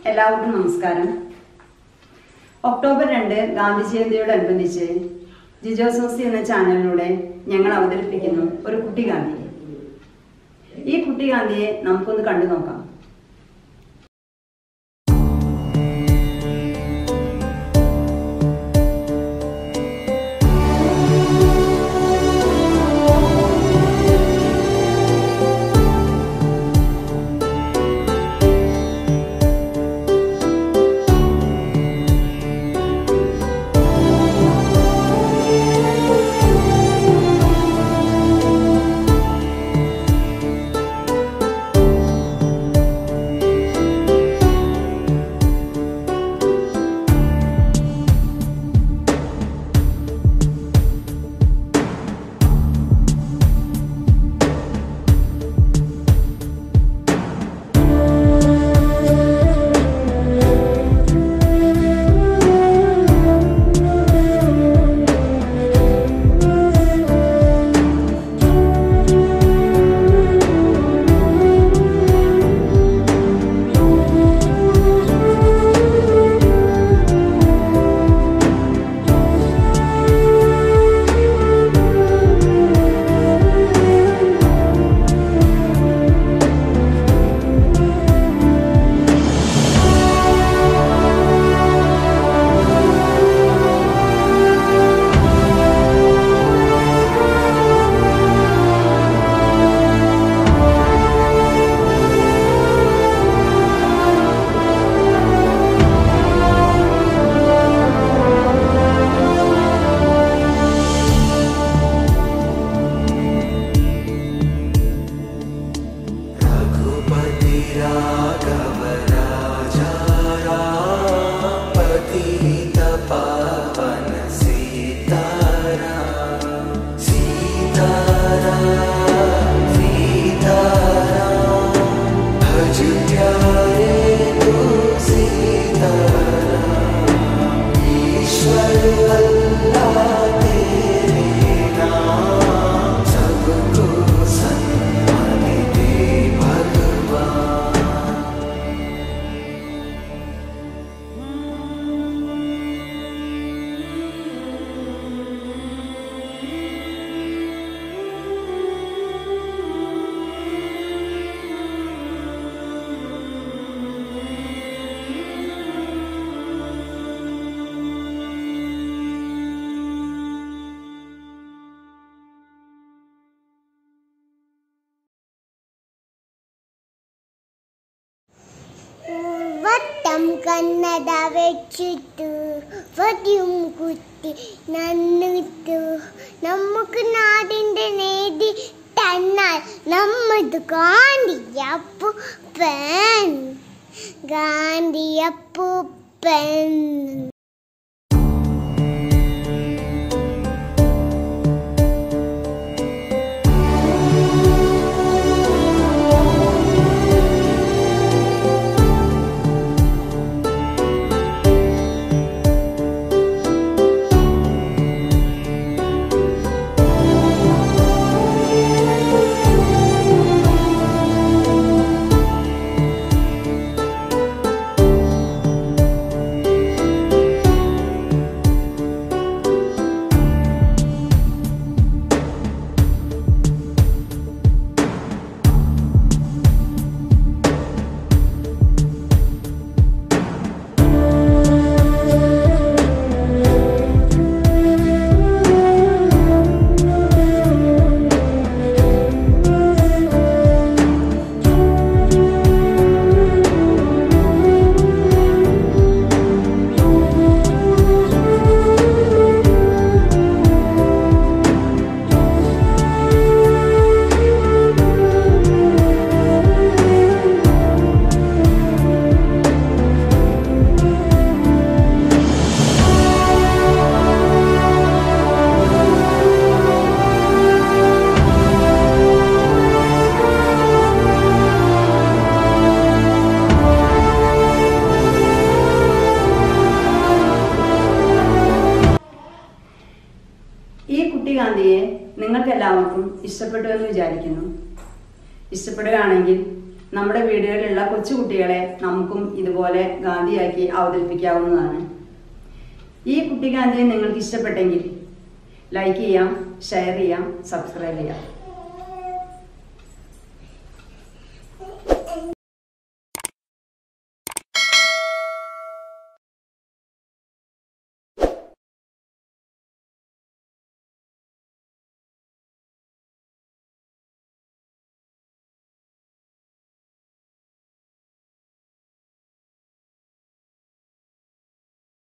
എല്ലാവർക്കും നമസ്കാരം ഒക്ടോബർ രണ്ട് ഗാന്ധി ജയന്തിയോടനുബന്ധിച്ച് ജിജോ സോസി എന്ന ചാനലിലൂടെ ഞങ്ങൾ അവതരിപ്പിക്കുന്നു ഒരു കുട്ടി ഗാന്ധിയെ ഈ കുട്ടി ഗാന്ധിയെ നമുക്കൊന്ന് കണ്ടു നോക്കാം रघुपति राघव राजा राम पतित पावन सीताराम सीताराम सीताराम भज प्यारे तू सीताराम ईश्वर अल्लाह तेरे नाम सबको सन्मति दे भगवान വട്ടം കണ്ണട വെച്ചിട്ട് വടിയും കുത്തി നന്നിട്ടു നമുക്ക് നാടിന്റെ നേടി തന്നാൽ നമ്മത് ഗാന്ധിയപ്പൂപ്പൻ ഗാന്ധിയപ്പൂപ്പൻ കുട്ടി ഗാന്ധിയെ നിങ്ങൾക്ക് എല്ലാവർക്കും ഇഷ്ടപ്പെട്ടു എന്ന് വിചാരിക്കുന്നു ഇഷ്ടപ്പെടുകയാണെങ്കിൽ നമ്മുടെ വീടുകളിലുള്ള കൊച്ചുകുട്ടികളെ നമുക്കും ഇതുപോലെ ഗാന്ധിയാക്കി അവതരിപ്പിക്കാവുന്നതാണ് ഈ കുട്ടി ഗാന്ധിയെ നിങ്ങൾക്ക് ഇഷ്ടപ്പെട്ടെങ്കിൽ ലൈക്ക് ചെയ്യാം ഷെയർ ചെയ്യാം സബ്സ്ക്രൈബ് ചെയ്യാം